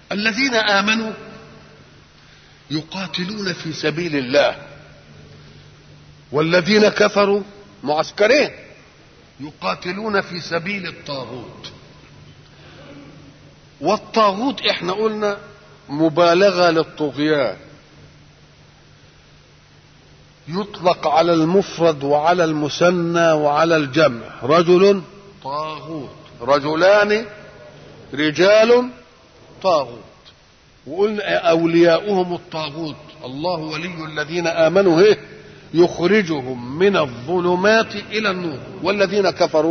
الذين امنوا يقاتلون في سبيل الله والذين كفروا معسكرين يقاتلون في سبيل الطاغوت والطاغوت احنا قلنا مبالغه للطغيان يطلق على المفرد وعلى المثنى وعلى الجمع رجل طاغوت رجلان رجال طاغوت وقلنا اولياؤهم الطاغوت الله ولي الذين امنوا ايه يخرجهم من الظلمات الى النور والذين كفروا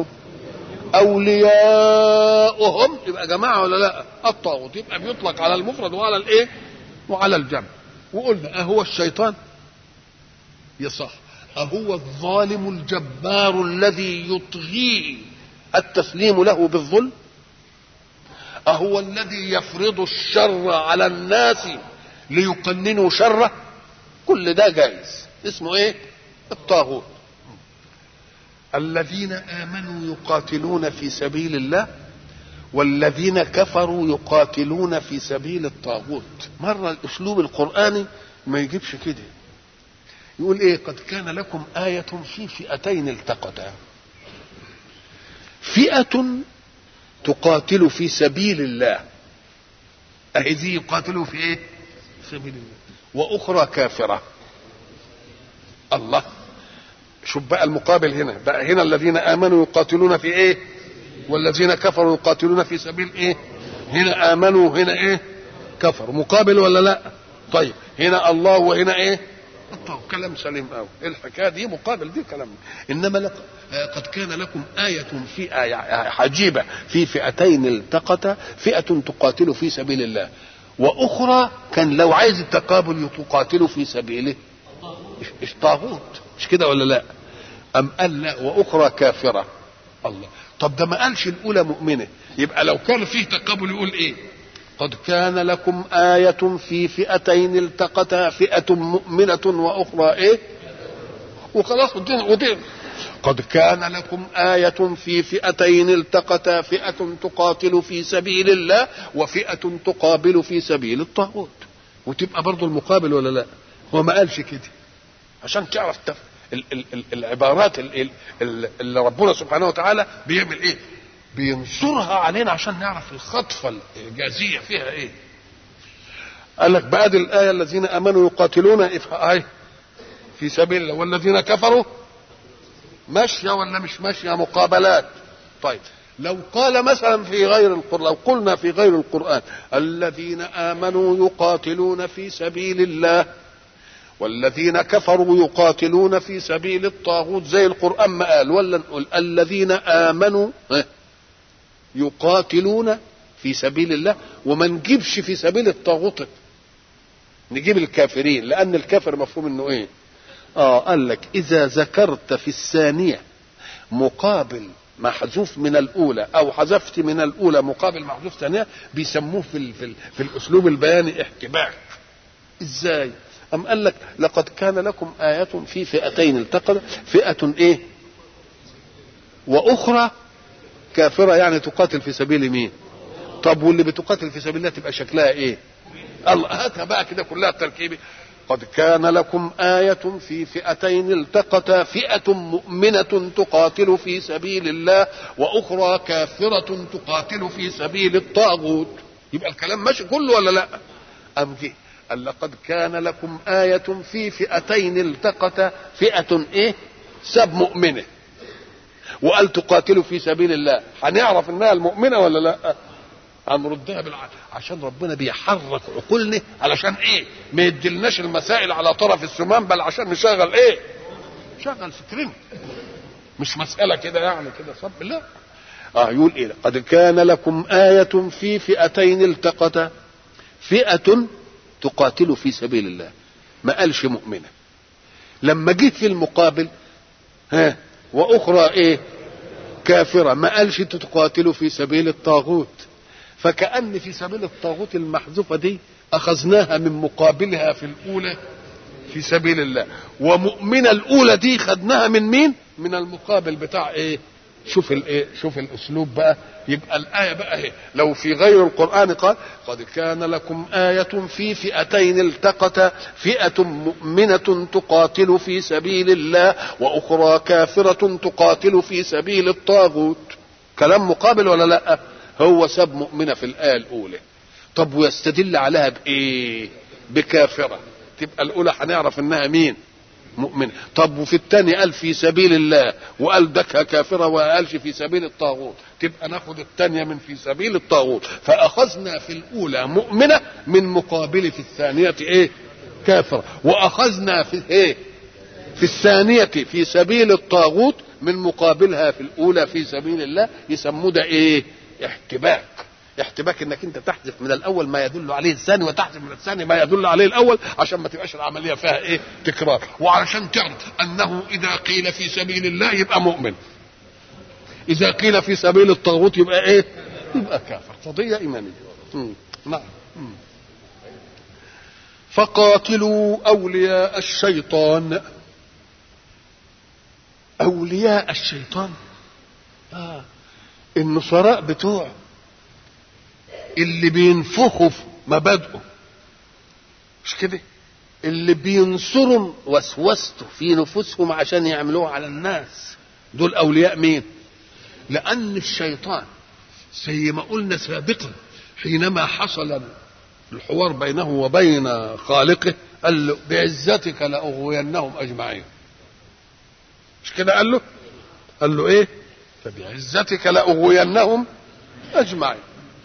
اولياؤهم يبقى جماعه ولا لا الطاغوت يبقى بيطلق على المفرد وعلى الايه وعلى الجمع وقلنا اهو الشيطان يصح أهو الظالم الجبار الذي يطغي التسليم له بالظلم أهو الذي يفرض الشر على الناس ليقننوا شره كل ده جائز اسمه ايه الطاغوت الذين آمنوا يقاتلون في سبيل الله والذين كفروا يقاتلون في سبيل الطاغوت مرة الأسلوب القرآني ما يجيبش كده يقول ايه قد كان لكم آية في فئتين التقتا فئة تقاتل في سبيل الله اهي دي يقاتلوا في ايه في سبيل الله واخرى كافرة الله شوف بقى المقابل هنا بقى هنا الذين امنوا يقاتلون في ايه والذين كفروا يقاتلون في سبيل ايه هنا امنوا هنا ايه كفروا مقابل ولا لا طيب هنا الله وهنا ايه طب كلام سليم قوي الحكايه دي مقابل دي كلام انما لك قد كان لكم آية في آية عجيبة في فئتين التقتا فئة تقاتل في سبيل الله وأخرى كان لو عايز التقابل تقاتل في سبيله مش طاغوت مش كده ولا لا أم قال لا وأخرى كافرة الله طب ده ما قالش الأولى مؤمنة يبقى لو كان فيه تقابل يقول إيه قد كان لكم آية في فئتين التقتا فئة مؤمنة وأخرى إيه وخلاص ودين ودين قد كان لكم آية في فئتين التقتا فئة تقاتل في سبيل الله وفئة تقابل في سبيل الطاغوت وتبقى برضو المقابل ولا لا هو ما قالش كده عشان تعرف تف... ال... ال... ال... العبارات ال... ال... اللي ربنا سبحانه وتعالى بيعمل ايه بينصرها علينا عشان نعرف الخطفة الإعجازية فيها إيه قال لك بعد الآية الذين آمنوا يقاتلون في سبيل الله والذين كفروا ماشية ولا مش ماشية مقابلات طيب لو قال مثلا في غير القرآن لو قلنا في غير القرآن الذين آمنوا يقاتلون في سبيل الله والذين كفروا يقاتلون في سبيل الطاغوت زي القرآن ما قال ولا نقول الذين آمنوا يقاتلون في سبيل الله وما نجيبش في سبيل الطاغوت نجيب الكافرين لأن الكافر مفهوم انه ايه اه قال لك اذا ذكرت في الثانية مقابل محذوف من الاولى او حذفت من الاولى مقابل محذوف ثانيه بيسموه في ال في, ال في الاسلوب البياني احتباك ازاي ام قال لك لقد كان لكم ايه في فئتين التقت فئه ايه واخرى كافره يعني تقاتل في سبيل مين طب واللي بتقاتل في سبيل الله تبقى شكلها ايه الله هاتها بقى كده كلها تركيبه قد كان لكم آية في فئتين التقتا فئة مؤمنة تقاتل في سبيل الله وأخرى كافرة تقاتل في سبيل الطاغوت يبقى الكلام ماشي كله ولا لا أم جه قال لقد كان لكم آية في فئتين التقتا فئة إيه سب مؤمنة وقال تقاتلوا في سبيل الله هنعرف انها المؤمنة ولا لا هنردها بالعقل عشان ربنا بيحرك عقولنا علشان ايه ما يدلناش المسائل على طرف السمان بل عشان نشغل ايه شغل فكرنا مش مسألة كده يعني كده صب لا اه يقول ايه قد كان لكم آية في فئتين التقتا فئة تقاتل في سبيل الله ما قالش مؤمنة لما جيت في المقابل ها واخرى ايه كافرة ما قالش تقاتلوا في سبيل الطاغوت فكأن في سبيل الطاغوت المحذوفة دي أخذناها من مقابلها في الأولى في سبيل الله ومؤمنة الأولى دي خدناها من مين من المقابل بتاع إيه شوف الايه شوف الاسلوب بقى يبقى الايه بقى اهي لو في غير القران قال قد كان لكم ايه في فئتين التقتا فئه مؤمنه تقاتل في سبيل الله واخرى كافره تقاتل في سبيل الطاغوت كلام مقابل ولا لا هو ساب مؤمنه في الايه الاولى طب ويستدل عليها بايه بكافره تبقى الاولى هنعرف انها مين مؤمنة طب وفي الثاني قال في سبيل الله وقال دكها كافرة وما قالش في سبيل الطاغوت تبقى ناخد الثانية من في سبيل الطاغوت فأخذنا في الأولى مؤمنة من مقابل في الثانية إيه كافرة وأخذنا في إيه في الثانية في سبيل الطاغوت من مقابلها في الأولى في سبيل الله يسموه ده إيه احتباك احتباك انك انت تحذف من الاول ما يدل عليه الثاني وتحذف من الثاني ما يدل عليه الاول عشان ما تبقاش العمليه فيها ايه تكرار وعلشان تعرف انه اذا قيل في سبيل الله يبقى مؤمن اذا قيل في سبيل الطاغوت يبقى ايه يبقى كافر قضيه ايمانيه مم. نعم مم. فقاتلوا اولياء الشيطان اولياء الشيطان آه. النصراء بتوعه اللي بينفخوا في مبادئه مش كده اللي بينصروا وسوسته في نفوسهم عشان يعملوه على الناس دول اولياء مين لان الشيطان زي ما قلنا سابقا حينما حصل الحوار بينه وبين خالقه قال له بعزتك لاغوينهم اجمعين مش كده قال له قال له ايه فبعزتك لاغوينهم اجمعين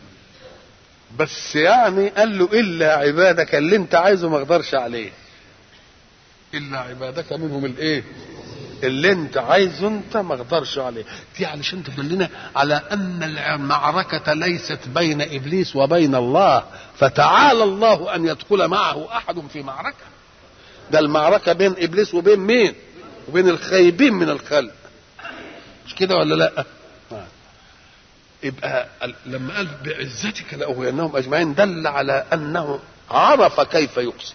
بس يعني قال له الا عبادك اللي انت عايزه ما اقدرش عليه الا عبادك منهم الايه اللي انت عايزه انت ما اقدرش عليه دي علشان تدلنا على ان المعركه ليست بين ابليس وبين الله فتعالى الله ان يدخل معه احد في معركه ده المعركه بين ابليس وبين مين وبين الخايبين من الخلق مش كده ولا لا يبقى لما قال بعزتك لاغوينهم اجمعين دل على انه عرف كيف يقسم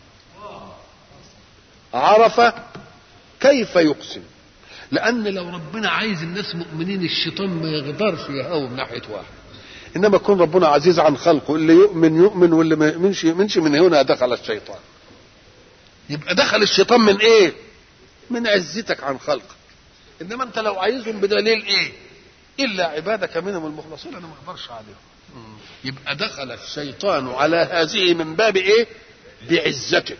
عرف كيف يقسم لان لو ربنا عايز الناس مؤمنين الشيطان ما يقدرش يهاوم ناحيه واحد انما يكون ربنا عزيز عن خلقه اللي يؤمن يؤمن واللي ما يؤمنش يؤمنش من هنا دخل الشيطان يبقى دخل الشيطان من ايه من عزتك عن خلقك انما انت لو عايزهم بدليل ايه الا عبادك منهم المخلصين انا ما اقدرش عليهم يبقى دخل الشيطان على هذه من باب ايه بعزتك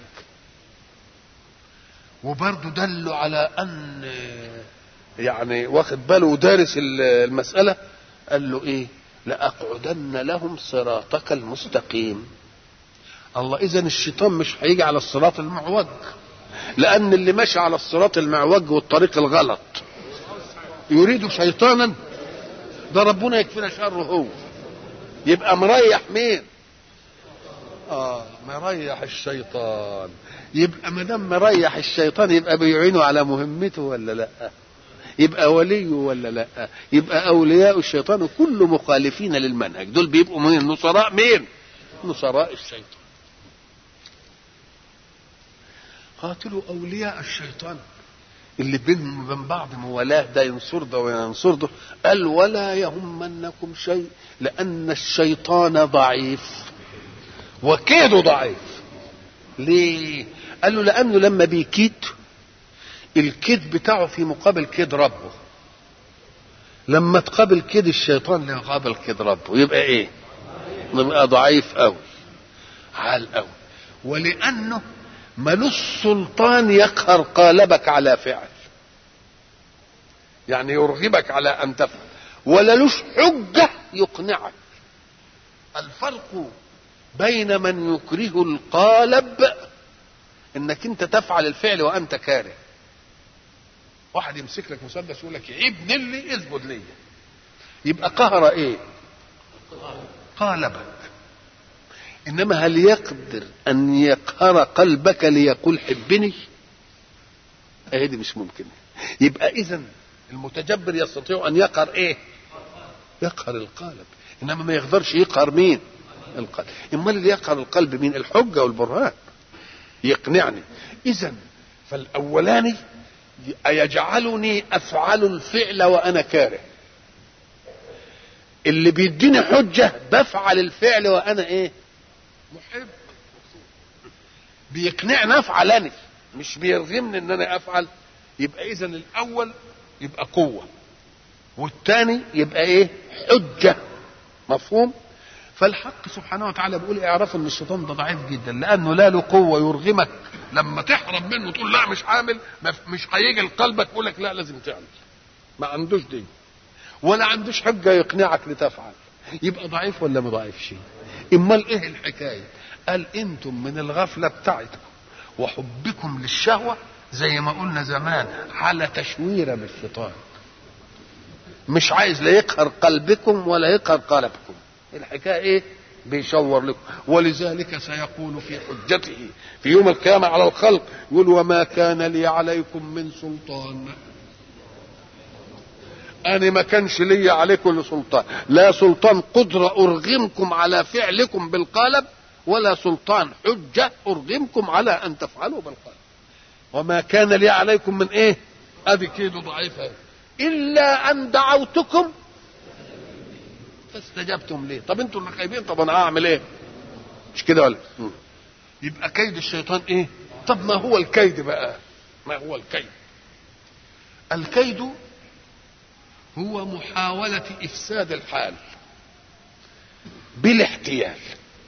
وبرضه دلوا على ان يعني واخد باله ودارس المساله قال له ايه لاقعدن لهم صراطك المستقيم الله اذا الشيطان مش هيجي على الصراط المعوج لان اللي ماشي على الصراط المعوج والطريق الغلط يريد شيطانا ده ربنا يكفينا شره هو يبقى مريح مين اه مريح الشيطان يبقى ما دام مريح الشيطان يبقى بيعينه على مهمته ولا لا يبقى ولي ولا لا يبقى اولياء الشيطان كل مخالفين للمنهج دول بيبقوا من نصراء مين نصراء الشيطان قاتلوا اولياء الشيطان اللي بينهم وبين بعض موالاه ده ينصر ده وينصر ده قال ولا يهمنكم شيء لان الشيطان ضعيف وكيده ضعيف ليه قال له لانه لما بيكيد الكيد بتاعه في مقابل كيد ربه لما تقابل كيد الشيطان يقابل كيد ربه يبقى ايه يبقى ضعيف قوي عال قوي ولانه ملوش سلطان يقهر قالبك على فعل يعني يرغبك على ان تفعل ولا لوش حجه يقنعك الفرق بين من يكره القالب انك انت تفعل الفعل وانت كاره واحد يمسك لك مسدس يقول لك يا ابن اللي اثبت لي يبقى قهر ايه قالبك انما هل يقدر ان يقهر قلبك ليقول حبني اهي دي مش ممكن يبقى اذا المتجبر يستطيع ان يقهر ايه يقهر القالب انما ما يقدرش يقهر مين القلب امال اللي يقهر القلب مين الحجه والبرهان يقنعني اذا فالاولاني أيجعلني أفعل الفعل وأنا كاره اللي بيديني حجة بفعل الفعل وأنا إيه محب بيقنعني أفعل أنا مش بيرغمني إن أنا أفعل يبقى إذا الأول يبقى قوة والثاني يبقى إيه حجة مفهوم فالحق سبحانه وتعالى بيقول اعرفوا ان الشيطان ده ضعيف جدا لانه لا له قوه يرغمك لما تحرم منه تقول لا مش عامل مش هيجي لقلبك يقول لك لا لازم تعمل ما عندوش دي ولا عندوش حجه يقنعك لتفعل يبقى ضعيف ولا ما ضعيفش امال ايه الحكايه قال انتم من الغفله بتاعتكم وحبكم للشهوه زي ما قلنا زمان على تشويره بالشيطان مش عايز لا يقهر قلبكم ولا يقهر قلبكم الحكايه ايه بيشور لكم ولذلك سيقول في حجته في يوم القيامة على الخلق يقول وما كان لي عليكم من سلطان أنا ما كانش لي عليكم سلطان لا سلطان قدرة أرغمكم على فعلكم بالقالب ولا سلطان حجة أرغمكم على أن تفعلوا بالقالب وما كان لي عليكم من إيه أدي كيدو ضعيفة إلا أن دعوتكم فاستجبتم ليه طب انتوا اللي خايبين طب انا هعمل ايه مش كده ولا يبقى كيد الشيطان ايه طب ما هو الكيد بقى ما هو الكيد الكيد هو محاولة إفساد الحال بالاحتيال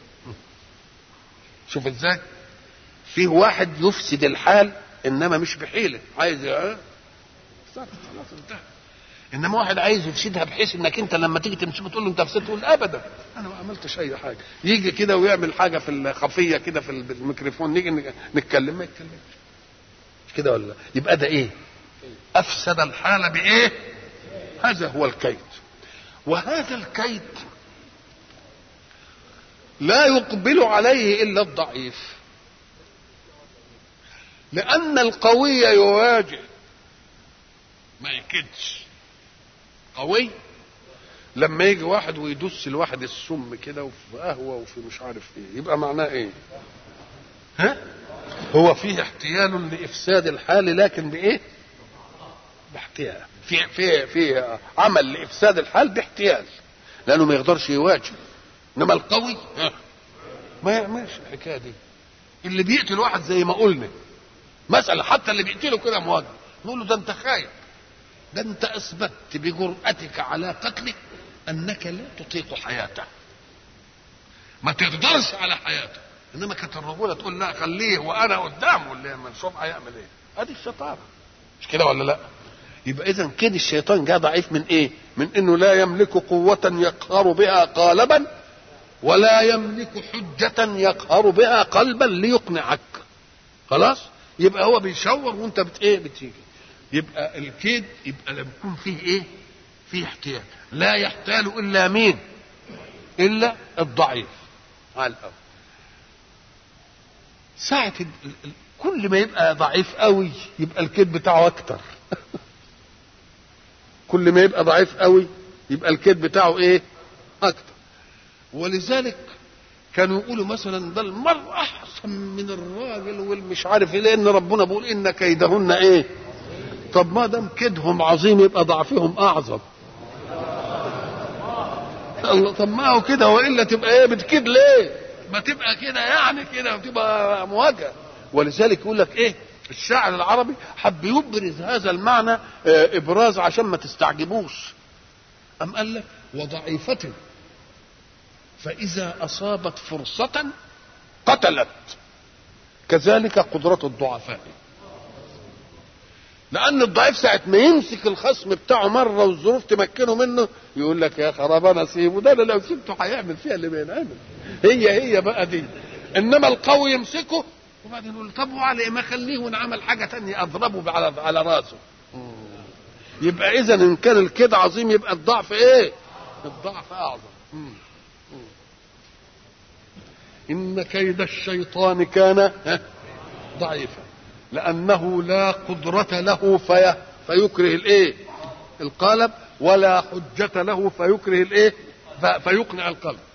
شوف ازاي فيه واحد يفسد الحال انما مش بحيله عايز اه خلاص انتهى انما واحد عايز يفسدها بحيث انك انت لما تيجي تمسكه تقول له انت فسدت تقول ابدا انا ما عملتش اي حاجه يجي كده ويعمل حاجه في الخفيه كده في الميكروفون نيجي نتكلم ما يتكلمش مش كده ولا يبقى ده ايه افسد الحال بايه هذا هو الكيد وهذا الكيد لا يقبل عليه الا الضعيف لان القوي يواجه ما يكدش قوي لما يجي واحد ويدس الواحد السم كده وفي قهوه وفي مش عارف ايه يبقى معناه ايه ها هو فيه احتيال لافساد الحال لكن بايه باحتيال في في في عمل لافساد الحال باحتيال لانه ما يقدرش يواجه انما القوي ها ما يعملش الحكايه دي اللي بيقتل واحد زي ما قلنا مسألة حتى اللي بيقتله كده مواجه نقول له ده انت خايب ده انت اثبتت بجرأتك على قتله انك لا تطيق حياته ما تقدرش على حياته انما كانت الرجوله تقول لا خليه وانا قدامه اللي لما نشوف هيعمل ايه ادي الشطاره مش كده ولا لا يبقى اذا كده الشيطان جاء ضعيف من ايه من انه لا يملك قوه يقهر بها قالبا ولا يملك حجه يقهر بها قلبا ليقنعك خلاص يبقى هو بيشور وانت بت ايه بتيجي يبقى الكيد يبقى لما يكون فيه ايه فيه احتيال لا يحتال الا مين الا الضعيف على الاول ساعة ال... ال... كل ما يبقى ضعيف قوي يبقى الكيد بتاعه اكتر كل ما يبقى ضعيف قوي يبقى الكيد بتاعه ايه اكتر ولذلك كانوا يقولوا مثلا ده المرء احسن من الراجل والمش عارف ايه لان ربنا بيقول ان كيدهن ايه طب ما دام كيدهم عظيم يبقى ضعفهم اعظم الله طب ما هو كده والا تبقى ايه بتكيد ليه ما تبقى كده يعني كده وتبقى مواجهه ولذلك يقول لك ايه الشاعر العربي حب يبرز هذا المعنى اه ابراز عشان ما تستعجبوش ام قال لك وضعيفة فإذا أصابت فرصة قتلت كذلك قدرة الضعفاء لأن الضعيف ساعة ما يمسك الخصم بتاعه مرة والظروف تمكنه منه يقول لك يا خراب أنا سيبه ده أنا لو سبته هيعمل فيها اللي بينعمل هي هي بقى دي إنما القوي يمسكه وبعدين يقول طب وعلى ما خليه ونعمل حاجة تانية أضربه على على راسه يبقى إذا إن كان الكيد عظيم يبقى الضعف إيه؟ الضعف أعظم مم. إن كيد الشيطان كان ضعيفا لأنه لا قدرة له في فيكره الإيه؟ القالب ولا حجة له فيكره الإيه؟ فيقنع القلب